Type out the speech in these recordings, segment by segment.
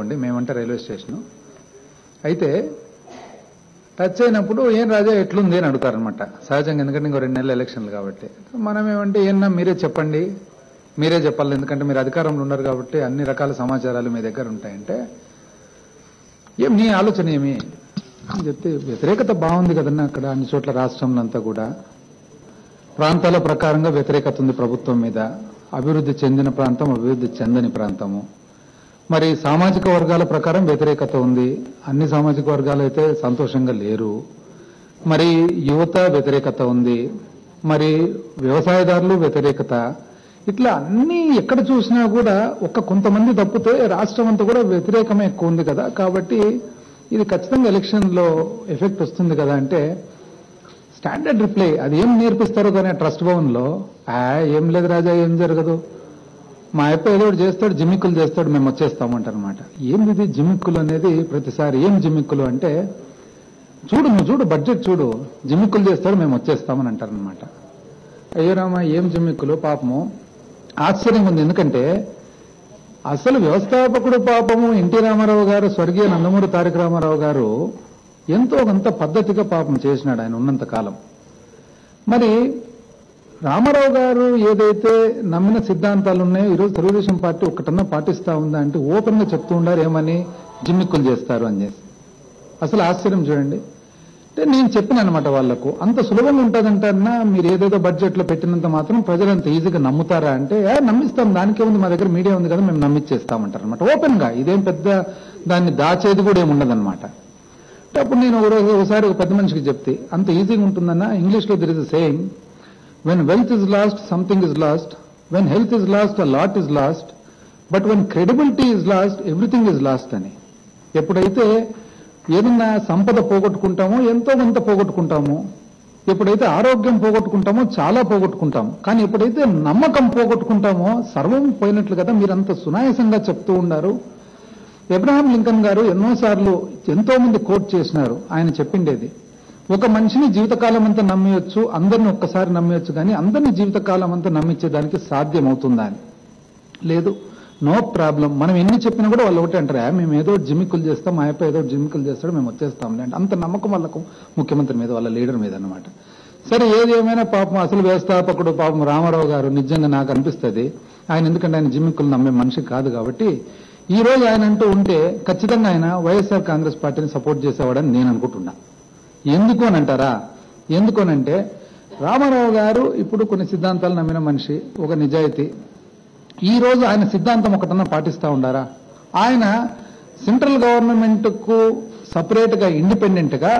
అనుకోండి మేమంటే railway station అయితే టచ్ అయినప్పుడు ఏం రాజా ఎట్లుంది అని అడుగుతారనమాట సహజంగా ఎందుకంటే ఇంకో రెండు నెలలు ఎలక్షన్లు కాబట్టి మనం ఏమంటే ఏమన్నా మీరే చెప్పండి మీరే చెప్పాలి ఎందుకంటే మీరు అధికారంలో ఉన్నారు కాబట్టి అన్ని రకాల సమాచారాలు మీ దగ్గర ఉంటాయంటే ఏం నీ ఆలోచన ఏమి అని చెప్తే వ్యతిరేకత బాగుంది కదన్నా అక్కడ అన్ని చోట్ల రాష్ట్రంలో అంతా కూడా ప్రాంతాల ప్రకారంగా వ్యతిరేకత ఉంది ప్రభుత్వం మీద అభివృద్ధి చెందిన ప్రాంతం అభివృద్ధి చెందని ప్రాంతము మరి సామాజిక వర్గాల ప్రకారం వ్యతిరేకత ఉంది అన్ని సామాజిక వర్గాలు అయితే సంతోషంగా లేరు మరి యువత వ్యతిరేకత ఉంది మరి వ్యవసాయదారులు వ్యతిరేకత ఇట్లా అన్ని ఎక్కడ చూసినా కూడా ఒక్క కొంతమంది తప్పితే రాష్ట్రం అంతా కూడా వ్యతిరేకమే ఎక్కువ ఉంది కదా కాబట్టి ఇది ఖచ్చితంగా ఎలక్షన్ లో ఎఫెక్ట్ వస్తుంది కదా అంటే స్టాండర్డ్ రిప్లై అది ఏం నేర్పిస్తారో కానీ ఆ ట్రస్ట్ భవన్ లో ఆ ఏం లేదు రాజా ఏం జరగదు మా అప్ప ఏదో ఒకటి చేస్తాడు జిమ్మిక్కులు చేస్తాడు మేము వచ్చేస్తామంటారనమాట ఏంది ఇది జిమ్మిక్కులు అనేది ప్రతిసారి ఏం జిమ్మిక్కులు అంటే చూడు నువ్వు చూడు బడ్జెట్ చూడు జిమ్మిక్కులు చేస్తాడు మేము వచ్చేస్తామని అంటారనమాట అయ్యో రామా ఏం జిమ్మిక్కులు పాపము ఆశ్చర్యంగా ఉంది ఎందుకంటే అసలు వ్యవస్థాపకుడు పాపము ఎన్టీ రామారావు గారు స్వర్గీయ నందమూరి తారక రామారావు గారు ఎంతో కొంత పద్ధతిగా పాపం చేసినాడు ఆయన ఉన్నంత కాలం మరి రామారావు గారు ఏదైతే నమ్మిన సిద్ధాంతాలు ఉన్నాయో ఈరోజు తెలుగుదేశం పార్టీ ఒక్కటన్నా పాటిస్తా ఉందా అంటే ఓపెన్ గా చెప్తూ ఉండారు ఏమని జిమ్మిక్కులు చేస్తారు అని చేసి అసలు ఆశ్చర్యం చూడండి అంటే నేను చెప్పిన అనమాట వాళ్లకు అంత సులభంగా ఉంటుందంటన్నా మీరు ఏదేదో బడ్జెట్ లో పెట్టినంత మాత్రం ప్రజలు అంత ఈజీగా నమ్ముతారా అంటే "ఏ, నమ్మిస్తాం దానికే ఉంది మా దగ్గర మీడియా ఉంది కదా మేము నమ్మిచ్చేస్తామంటారు అనమాట ఓపెన్ గా ఇదేం పెద్ద దాన్ని దాచేది కూడా ఏమి ఉండదన్నమాట అంటే అప్పుడు నేను ఒక రోజు ఒకసారి ఒక పెద్ద మనిషికి చెప్తే అంత ఈజీగా ఉంటుందన్నా ఇంగ్లీష్ లో there is saying when wealth is lost something is lost when health is lost a lot is lost but when credibility is lost everything is lost అని ఎప్పుడైతే ఏదన్నా సంపద పోగొట్టుకుంటామో ఎంతో కొంత పోగొట్టుకుంటాము ఎప్పుడైతే ఆరోగ్యం పోగొట్టుకుంటామో చాలా పోగొట్టుకుంటాము కానీ ఎప్పుడైతే నమ్మకం పోగొట్టుకుంటామో సర్వం పోయినట్లు కదా మీరంత సునాయాసంగా చెప్తూ ఉన్నారు ఎబ్రహాం లింకన్ గారు ఎన్నోసార్లు ఎంతో మంది కోట్ చేసినారు ఆయన చెప్పిండేది ఒక మనిషిని జీవితకాలం అంతా నమ్మేయొచ్చు అందరిని ఒక్కసారి నమ్మేయొచ్చు కానీ అందరిని జీవితకాలం అంతా నమ్మించేదానికి సాధ్యమవుతుందా అని లేదు నో ప్రాబ్లం మనం ఎన్ని చెప్పినా కూడా వాళ్ళు ఒకటి అంటారు "ఆ, మేము ఏదో జిమ్మికులు చేస్తాం మా అయ్యప్ప ఏదో జిమ్మికులు చేస్తాడు మేము వచ్చేస్తాం అంటే అంత నమ్మకం వాళ్ళకు ముఖ్యమంత్రి మీద వాళ్ళ లీడర్ మీద అన్నమాట సరే ఏది ఏమైనా పాపం అసలు వ్యవస్థాపకుడు పాపం రామారావు గారు నిజంగా నాకు అనిపిస్తుంది ఆయన ఎందుకంటే ఆయన జిమ్మికులు నమ్మే మనిషి కాదు కాబట్టి ఈ రోజు ఆయన అంటూ ఉంటే ఖచ్చితంగా ఆయన వైఎస్ఆర్ కాంగ్రెస్ పార్టీని సపోర్ట్ చేసేవాడని నేను అనుకుంటున్నా ఎందుకు అని అంటారా ఎందుకు అని అంటే రామారావు గారు ఇప్పుడు కొన్ని సిద్ధాంతాలు నమ్మిన మనిషి ఒక నిజాయితీ ఈ రోజు ఆయన సిద్ధాంతం ఒకటన్నా పాటిస్తా ఉండారా ఆయన సెంట్రల్ గవర్నమెంట్ కు సపరేట్ గా ఇండిపెండెంట్ గా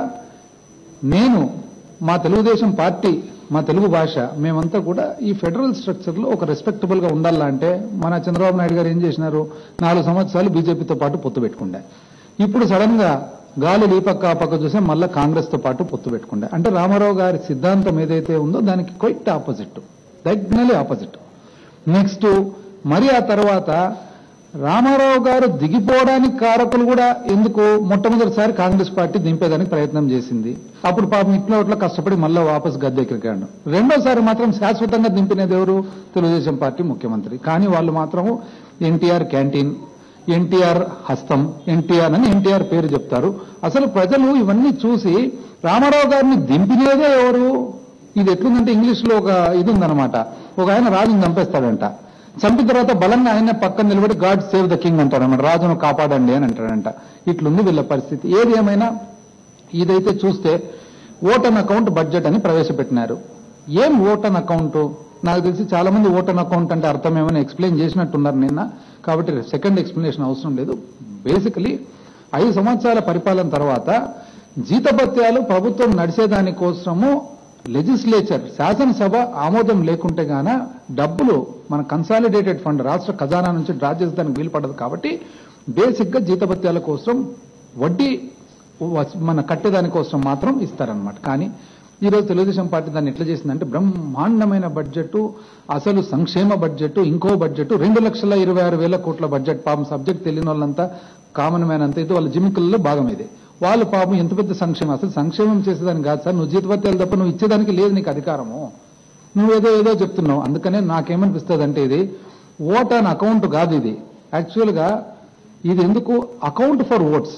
నేను మా తెలుగుదేశం పార్టీ మా తెలుగు భాష మేమంతా కూడా ఈ ఫెడరల్ స్ట్రక్చర్ లో ఒక రెస్పెక్టబుల్ గా ఉండాలా అంటే మన చంద్రబాబు నాయుడు గారు ఏం చేసినారు నాలుగు సంవత్సరాలు బీజేపీతో పాటు పొత్తు పెట్టుకుండే ఇప్పుడు సడన్ గా గాలి ఈ పక్క ఆ పక్క చూసే మళ్ళా కాంగ్రెస్ తో పాటు పొత్తు పెట్టుకుండే అంటే రామారావు గారి సిద్ధాంతం ఏదైతే ఉందో దానికి quite opposite diagonally opposite next మరి ఆ తర్వాత రామారావు గారు దిగిపోవడానికి కారకులు కూడా ఎందుకు మొట్టమొదటిసారి కాంగ్రెస్ పార్టీ దింపేదానికి ప్రయత్నం చేసింది అప్పుడు పాపం ఇట్లా ఇట్లా కష్టపడి మళ్ళా వాపస్ గద్దెక్కిరికాడు రెండోసారి మాత్రం శాశ్వతంగా దింపినది ఎవరు తెలుగుదేశం పార్టీ ముఖ్యమంత్రి కానీ వాళ్ళు మాత్రం ఎన్టీఆర్ క్యాంటీన్ ఎన్టీఆర్ హస్తం ఎన్టీఆర్ అని ఎన్టీఆర్ పేరు చెప్తారు అసలు ప్రజలు ఇవన్నీ చూసి రామారావు గారిని దింపినేదే ఎవరు ఇది ఎట్లుందంటే ఇంగ్లీష్ లో ఒక ఇది ఉందన్నమాట ఒక ఆయన రాజుని చంపేస్తాడంట చంపిన తర్వాత బలంగా ఆయన పక్కన నిలబడి గాడ్ సేవ్ ద కింగ్ అంటాడన్నమాట రాజును కాపాడండి అని అంటాడంట ఇట్లుంది వీళ్ళ పరిస్థితి ఏది ఏమైనా ఇదైతే చూస్తే ఓటన్ అకౌంట్ బడ్జెట్ అని ప్రవేశపెట్టినారు ఏం ఓటన్ అకౌంట్ నాకు తెలిసి చాలా మంది ఓటన్ అకౌంట్ అంటే అర్థం ఏమని ఎక్స్ప్లెయిన్ చేసినట్టున్నారు నిన్న కాబట్టి సెకండ్ ఎక్స్ప్లెనేషన్ అవసరం లేదు బేసికలీ ఐదు సంవత్సరాల పరిపాలన తర్వాత జీతభత్యాలు ప్రభుత్వం నడిచేదాని కోసము లెజిస్లేచర్ శాసనసభ ఆమోదం లేకుంటే గాన డబ్బులు మన కన్సాలిడేటెడ్ ఫండ్ రాష్ట్ర ఖజానా నుంచి డ్రా చేసేదానికి వీలు పడదు కాబట్టి బేసిక్ గా జీతభత్యాల కోసం వడ్డీ వస్- మన కట్టేదాని కోసం మాత్రం ఇస్తారనమాట కానీ ఈ రోజు తెలుగుదేశం పార్టీ దాన్ని ఎట్లా చేసిందంటే బ్రహ్మాండమైన బడ్జెట్ అసలు సంక్షేమ బడ్జెట్ ఇంకో బడ్జెట్ రెండు లక్షల ఇరవై ఆరు వేల కోట్ల బడ్జెట్ పాపం సబ్జెక్ట్ తెలియని వాళ్ళంతా కామన్ మ్యాన్ అంతా ఇది వాళ్ళ జిమికల్లో భాగం ఇది వాళ్ళు పాపం ఎంత పెద్ద సంక్షేమం అసలు సంక్షేమం చేసేదానికి కాదు సార్ నువ్వు జీతభత్యాలు తప్ప నువ్వు ఇచ్చేదానికి లేదు నీకు అధికారము నువ్వేదో ఏదో చెప్తున్నావు అందుకనే నాకేమనిపిస్తుంది అంటే ఇది ఓట్ ఆన్ అకౌంట్ కాదు ఇది యాక్చువల్ గా ఇది ఎందుకు అకౌంట్ ఫర్ ఓట్స్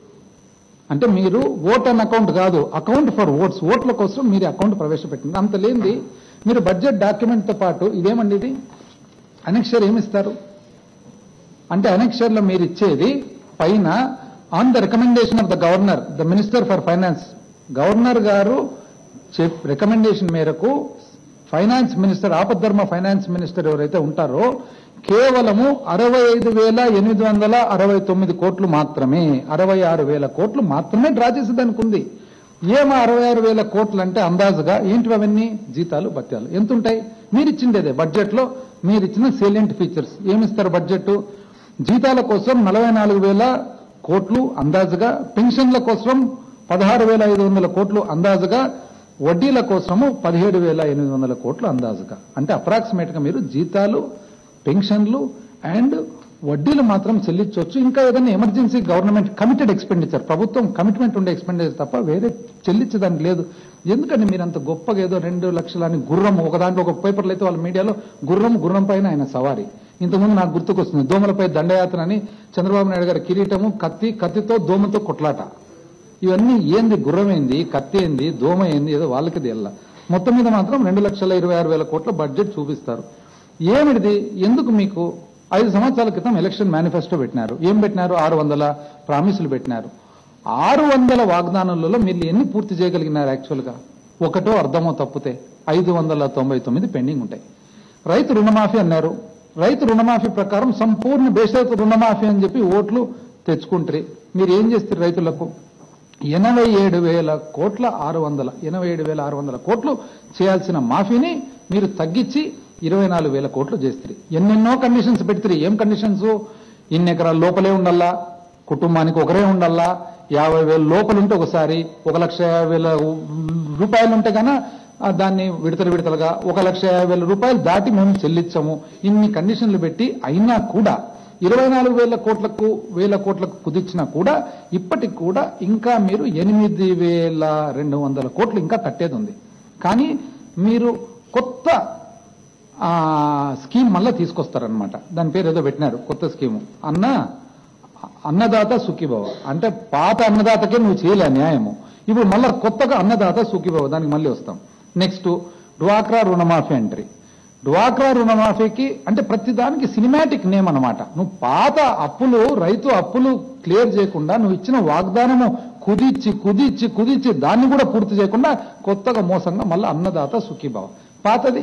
అంటే మీరు ఓట్ అన్ అకౌంట్ కాదు అకౌంట్ ఫర్ ఓట్స్ ఓట్ల కోసం మీరు అకౌంట్ ప్రవేశపెట్టింది అంత లేనిది మీరు బడ్జెట్ డాక్యుమెంట్ తో పాటు ఇదేమండి ఇది అనక్షర్ ఏమిస్తారు అంటే అనక్షర్లో మీరు ఇచ్చేది పైన on the recommendation of the governor the minister for finance governor గారు రికమెండేషన్ మేరకు ఫైనాన్స్ మినిస్టర్ ఆపద్ధర్మ ఫైనాన్స్ మినిస్టర్ ఎవరైతే ఉంటారో కేవలము అరవై ఐదు వేల ఎనిమిది వందల అరవై తొమ్మిది కోట్లు మాత్రమే అరవై ఆరు వేల కోట్లు మాత్రమే డ్రా చేసేదానికి ఉంది ఏమో అరవై ఆరు వేల కోట్లు అంటే అందాజుగా ఏంటి అవన్నీ జీతాలు భత్యాలు ఎంత ఉంటాయి మీరు ఇచ్చిండేదే బడ్జెట్ లో మీరు ఇచ్చిన సేలియంట్ ఫీచర్స్ ఏమిస్తారు బడ్జెట్ జీతాల కోసం నలభై నాలుగు వేల కోట్లు అందాజుగా పెన్షన్ల కోసం పదహారు వేల ఐదు వందల కోట్లు అందాజుగా వడ్డీల కోసము పదిహేడు వేల ఎనిమిది వందల కోట్లు అందాజుగా అంటే అప్రాక్సిమేట్ గా మీరు జీతాలు పెన్షన్లు అండ్ వడ్డీలు మాత్రం చెల్లించవచ్చు ఇంకా ఏదైనా ఎమర్జెన్సీ గవర్నమెంట్ కమిటెడ్ ఎక్స్పెండిచర్ ప్రభుత్వం కమిట్మెంట్ ఉండే ఎక్స్పెండిచర్ తప్ప వేరే చెల్లించడానికి లేదు ఎందుకంటే మీరు అంత గొప్పగా ఏదో రెండు లక్షలని గుర్రం ఒక దాంట్లో ఒక పేపర్లు అయితే వాళ్ళ మీడియాలో గుర్రం గుర్రం పైన ఆయన సవారీ ఇంతకుముందు నాకు గుర్తుకొస్తుంది దోమలపై దండయాత్ర అని చంద్రబాబు నాయుడు గారి కిరీటము కత్తి కత్తితో దోమతో కొట్లాట ఇవన్నీ ఏంది గుర్రం ఏంది కత్తి ఏంది దోమ ఏంది ఏదో వాళ్ళకి తెల్ల మొత్తం మీద మాత్రం రెండు లక్షల ఇరవై ఆరు వేల కోట్ల బడ్జెట్ చూపిస్తారు ఏమిటిది ఎందుకు మీకు ఐదు సంవత్సరాల క్రితం ఎలక్షన్ మేనిఫెస్టో పెట్టినారు ఏం పెట్టినారు ఆరు వందల ప్రామిసులు పెట్టినారు ఆరు వందల వాగ్దానాలలో మీరు ఎన్ని పూర్తి చేయగలిగినారు యాక్చువల్గా ఒకటో అర్థమో తప్పితే ఐదు వందల తొంభై తొమ్మిది పెండింగ్ ఉంటాయి రైతు రుణమాఫీ అన్నారు రైతు రుణమాఫీ ప్రకారం సంపూర్ణ బేషరతు రుణమాఫీ అని చెప్పి ఓట్లు తెచ్చుకుంటారు మీరు ఏం చేస్తారు రైతులకు ఎనభై ఏడు వేల కోట్ల ఆరు వందల ఎనభై ఏడు వేల ఆరు వందల కోట్లు చేయాల్సిన మాఫీని మీరు తగ్గించి ఇరవై నాలుగు వేల కోట్లు చేస్తారు ఎన్నెన్నో కండిషన్స్ పెడతారు ఏం కండిషన్స్ ఇన్ని ఎకరాల లోపలే ఉండాలా కుటుంబానికి ఒకరే ఉండాలా యాభై వేల లోపల ఉంటే ఒకసారి ఒక లక్ష యాభై వేల రూపాయలు ఉంటే కన్నా ఆ, దాన్ని విడతలు విడతలుగా ఒక లక్ష యాభై వేల రూపాయలు దాటి మేము చెల్లించము ఇన్ని కండిషన్లు పెట్టి అయినా కూడా ఇరవై నాలుగు వేల కోట్లకు వేల కోట్లకు కుదిర్చినా కూడా ఇప్పటికి కూడా ఇంకా మీరు ఎనిమిది వేల రెండు వందల కోట్లు ఇంకా కట్టేది ఉంది కానీ మీరు కొత్త ఆ, స్కీమ్ మళ్ళా తీసుకొస్తారనమాట దాని పేరు ఏదో పెట్టినారు కొత్త స్కీము అన్న అన్నదాత సుఖీభవ అంటే పాత అన్నదాతకే నువ్వు చేయలే న్యాయము ఇప్పుడు మళ్ళా కొత్తగా అన్నదాత సుఖీభవ దానికి మళ్ళీ వస్తాం నెక్స్ట్ డ్వాక్రా రుణమాఫీ ఎంట్రీ డ్వాక్రా రుణమాఫీకి అంటే ప్రతి దానికి సినిమాటిక్ నేమ్ అన్నమాట నువ్వు పాత అప్పులు రైతు అప్పులు క్లియర్ చేయకుండా నువ్వు ఇచ్చిన వాగ్దానము కుదిచ్చి కుదిచ్చి కుదిచ్చి దాన్ని కూడా పూర్తి చేయకుండా కొత్తగా మోసంగా మళ్ళీ అన్నదాత సుఖీభావ పాతది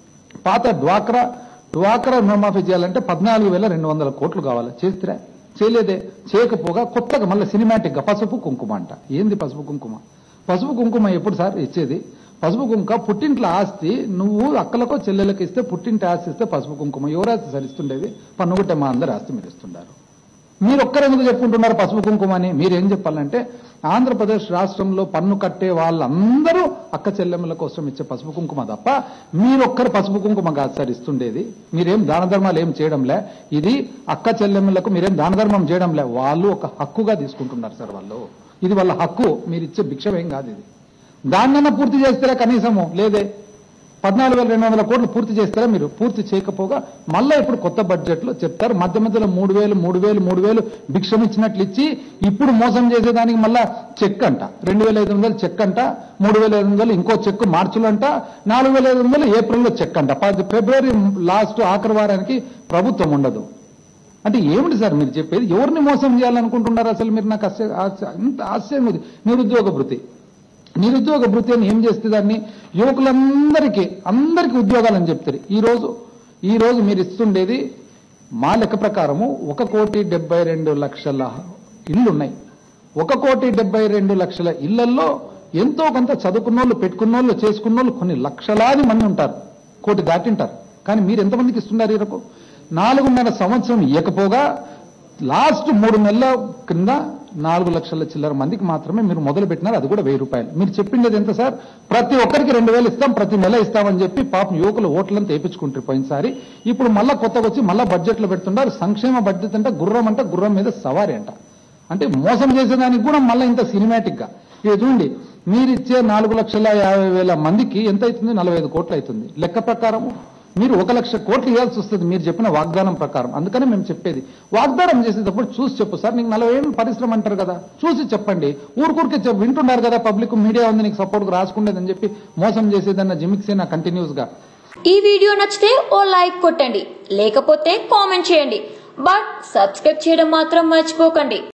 పాత డ్వాక్రా డ్వాక్రా రుణమాఫీ చేయాలంటే పద్నాలుగు వేల రెండు వందల కోట్లు కావాలి చేస్తారా చేయలేదే చేయకపోగా కొత్తగా మళ్ళీ సినిమాటిక్ గా పసుపు కుంకుమ అంట ఏంది పసుపు కుంకుమ పసుపు కుంకుమ ఎప్పుడు సార్ ఇచ్చేది పసుపు కుంకుమ పుట్టింట్ల ఆస్తి నువ్వు అక్కలకో చెల్లెలకు ఇస్తే పుట్టింటి ఆస్తి ఇస్తే పసుపు కుంకుమ ఎవరాస్తి సార్ ఇస్తుండేది పన్నుగుట్టే మా అందరి ఆస్తి మీరు ఇస్తుండారు మీరు ఒక్కరెందుకు చెప్పుకుంటున్నారు పసుపు కుంకుమ అని మీరేం చెప్పాలంటే ఆంధ్రప్రదేశ్ రాష్ట్రంలో పన్ను కట్టే వాళ్ళందరూ అక్క చెల్లెమ్మల కోసం ఇచ్చే పసుపు కుంకుమ తప్ప మీరొక్కరు పసుపు కుంకుమ కాదు సార్ ఇస్తుండేది మీరేం దాన ధర్మాలు ఏం చేయడంలే ఇది అక్క చెల్లెమ్మలకు మీరేం దాన ధర్మం చేయడంలే వాళ్ళు ఒక హక్కుగా తీసుకుంటున్నారు సార్ వాళ్ళు ఇది వాళ్ళ హక్కు మీరు ఇచ్చే భిక్షమేం కాదు ఇది దాన్నన్నా పూర్తి చేస్తారా కనీసము లేదే పద్నాలుగు వేల రెండు వందల కోట్లు పూర్తి చేస్తారా మీరు పూర్తి చేయకపోగా మళ్ళా ఇప్పుడు కొత్త బడ్జెట్ లో చెప్తారు మధ్య మధ్యలో మూడు వేలు మూడు వేలు మూడు వేలు భిక్షం ఇచ్చినట్లు ఇచ్చి ఇప్పుడు మోసం చేసేదానికి మళ్ళా చెక్ అంట రెండు వేల ఐదు వందలు చెక్ అంట మూడు వేల ఐదు వందలు ఇంకో చెక్ మార్చిలో అంట నాలుగు వేల ఐదు వందలు ఏప్రిల్లో చెక్ అంట పది ఫిబ్రవరి లాస్ట్ ఆఖరి వారానికి ప్రభుత్వం ఉండదు అంటే ఏమిటి సార్ మీరు చెప్పేది ఎవరిని మోసం చేయాలనుకుంటున్నారు అసలు మీరు నాకు ఆశ్చర్య ఆశ్చర్య- ఇంత ఆశ్చర్యం ఉంది నిరుద్యోగ భృతి నిరుద్యోగ భృతి అని ఏం చేస్తే దాన్ని యువకులందరికీ అందరికీ ఉద్యోగాలని చెప్తారు ఈ రోజు ఈ రోజు మీరు ఇస్తుండేది మా లెక్క ప్రకారము ఒక కోటి డెబ్బై రెండు లక్షల ఇల్లున్నాయి ఒక కోటి డెబ్బై రెండు లక్షల ఇళ్లలో ఎంతో కొంత చదువుకున్నోళ్ళు పెట్టుకున్నోళ్ళు చేసుకున్నోళ్ళు కొన్ని లక్షలాది మంది ఉంటారు కోటి దాటింటారు కానీ మీరు ఎంతమందికి ఇస్తున్నారు ఈరకు నాలుగున్నర సంవత్సరం ఇవ్వకపోగా లాస్ట్ మూడు నెలల కింద నాలుగు లక్షల చిల్లర మందికి మాత్రమే మీరు మొదలు పెట్టినారు అది కూడా వెయ్యి రూపాయలు మీరు చెప్పిండేది ఎంత సార్ ప్రతి ఒక్కరికి రెండు వేలు ఇస్తాం ప్రతి నెల ఇస్తామని చెప్పి పాపం యువకులు ఓట్లంతా వేయించుకుంటారు పోయినసారి ఇప్పుడు మళ్ళా కొత్తగా వచ్చి మళ్ళా బడ్జెట్లో పెడుతున్నారు సంక్షేమ బడ్జెట్ అంటే గుర్రం అంటే గుర్రం మీద సవారీ అంట అంటే మోసం చేసేదానికి కూడా మళ్ళీ ఇంత సినిమాటిక్ గా ఇది చూడండి మీరు ఇచ్చే నాలుగు లక్షల యాభై వేల మందికి ఎంత అవుతుంది నలభై ఐదు కోట్లు అవుతుంది లెక్క ప్రకారము మీరు ఒక లక్ష కోట్లు ఇవ్వాల్సి వస్తుంది మీరు చెప్పిన వాగ్దానం ప్రకారం అందుకనే మేము చెప్పేది వాగ్దానం చేసేటప్పుడు చూసి చెప్పు సార్ నీకు నలభై ఏళ్ళు పరిశ్రమ అంటారు కదా చూసి చెప్పండి ఊరికూరికే చెప్ వింటున్నారు కదా పబ్లిక్ మీడియా ఉంది నీకు సపోర్ట్ రాసుకుండేదని చెప్పి మోసం చేసేదన్న జిమిక్సేనా కంటిన్యూస్ గా ఈ వీడియో నచ్చితే ఓ లైక్ కొట్టండి లేకపోతే కామెంట్ చేయండి బట్ సబ్స్క్రైబ్ చేయడం మాత్రం మర్చిపోకండి